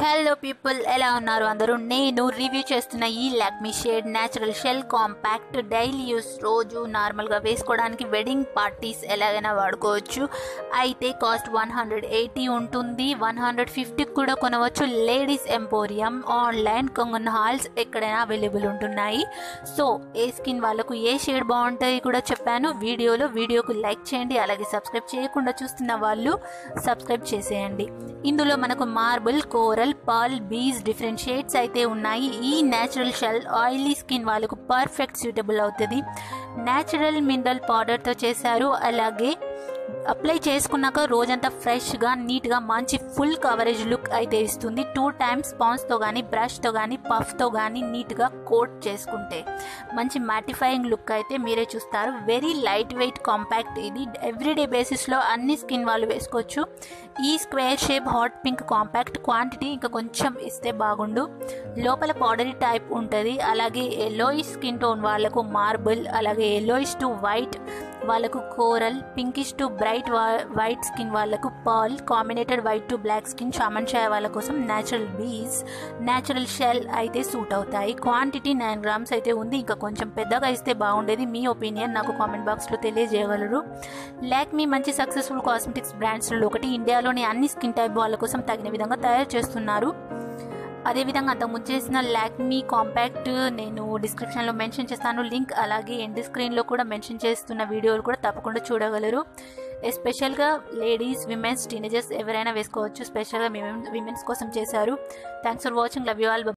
hello people ఎలా ఉన్నారు అందరూ నేను రివ్యూ చేస్తున్న ఈ Lakme shade natural shell compact daily use రోజు నార్మల్గా వేసుకోవడానికి వెడ్డింగ్ పార్టీస్ ఎలాగైనా వాడుకోవచ్చు అయితే కాస్ట్ వన్ హండ్రెడ్ ఎయిటీ ఉంటుంది వన్ హండ్రెడ్ ఫిఫ్టీకి కూడా కొనవచ్చు లేడీస్ ఎంపోరియం ఆన్లైన్ కొంగన్ హాల్స్ ఎక్కడైనా అవైలబుల్ ఉంటున్నాయి సో ఏ స్కిన్ వాళ్ళకు ఏ షేడ్ బాగుంటాయి కూడా చెప్పాను వీడియోలో వీడియోకు లైక్ చేయండి అలాగే సబ్స్క్రైబ్ చేయకుండా చూస్తున్న వాళ్ళు సబ్స్క్రైబ్ చేసేయండి ఇందులో మనకు marble coral pearl beige different shades అయితే ఉన్నాయి ఈ న్యాచురల్ షెల్ ఆయిలీ స్కిన్ వాళ్ళకు పర్ఫెక్ట్ సూటబుల్ అవుతుంది న్యాచురల్ మినరల్ పౌడర్తో చేశారు అలాగే అప్లై చేసుకున్నాక రోజంతా ఫ్రెష్గా నీట్గా మంచి ఫుల్ కవరేజ్ లుక్ అయితే ఇస్తుంది టూ టైమ్స్ స్పాన్స్తో కానీ బ్రష్తో కానీ పఫ్తో కానీ నీట్గా కోట్ చేసుకుంటే మంచి మ్యాటిఫైయింగ్ లుక్ అయితే మీరే చూస్తారు వెరీ లైట్ వెయిట్ కాంపాక్ట్ ఇది ఎవ్రీడే బేసిస్లో అన్ని స్కిన్ వాళ్ళు వేసుకోవచ్చు ఈ square shape hot pink compact quantity ఇంకా కొంచెం ఇస్తే బాగుండు లోపల పౌడరీ టైప్ ఉంటుంది అలాగే ఎల్లోయిష్ స్కిన్ టోన్ వాళ్ళకు మార్బుల్ అలాగే ఎల్లోయిష్ టు వైట్ వాళ్ళకు coral pinkish to bright white skin వాళ్ళకు pearl combinated white to black skin చామన్ చాయ్ వాళ్ళ కోసం న్యాచురల్ బీస్ న్యాచురల్ షెల్ అయితే సూట్ అవుతాయి క్వాంటిటీ నైన్ గ్రామ్స్ అయితే ఉంది ఇంకా కొంచెం పెద్దగా ఇస్తే బాగుండేది మీ ఒపీనియన్ నాకు కామెంట్ బాక్స్లో తెలియజేయగలరు లాక్మీ మంచి సక్సెస్ఫుల్ కాస్మెటిక్స్ బ్రాండ్స్లో ఒకటి ఇండియాలోని అన్ని స్కిన్ టైప్ వాళ్ళ కోసం తగిన విధంగా తయారు చేస్తున్నారు అదేవిధంగా అంతకుముందు చేసిన లాక్మీ కాంపాక్ట్ నేను డిస్క్రిప్షన్లో మెన్షన్ చేస్తాను లింక్ అలాగే ఎండ్ స్క్రీన్లో కూడా మెన్షన్ చేస్తున్న వీడియోలు కూడా తప్పకుండా చూడగలరు ఎస్పెషల్గా లేడీస్ విమెన్స్ టీనేజర్స్ ఎవరైనా వేసుకోవచ్చు స్పెషల్గా విమెన్స్ కోసం చేశారు thanks for watching love you all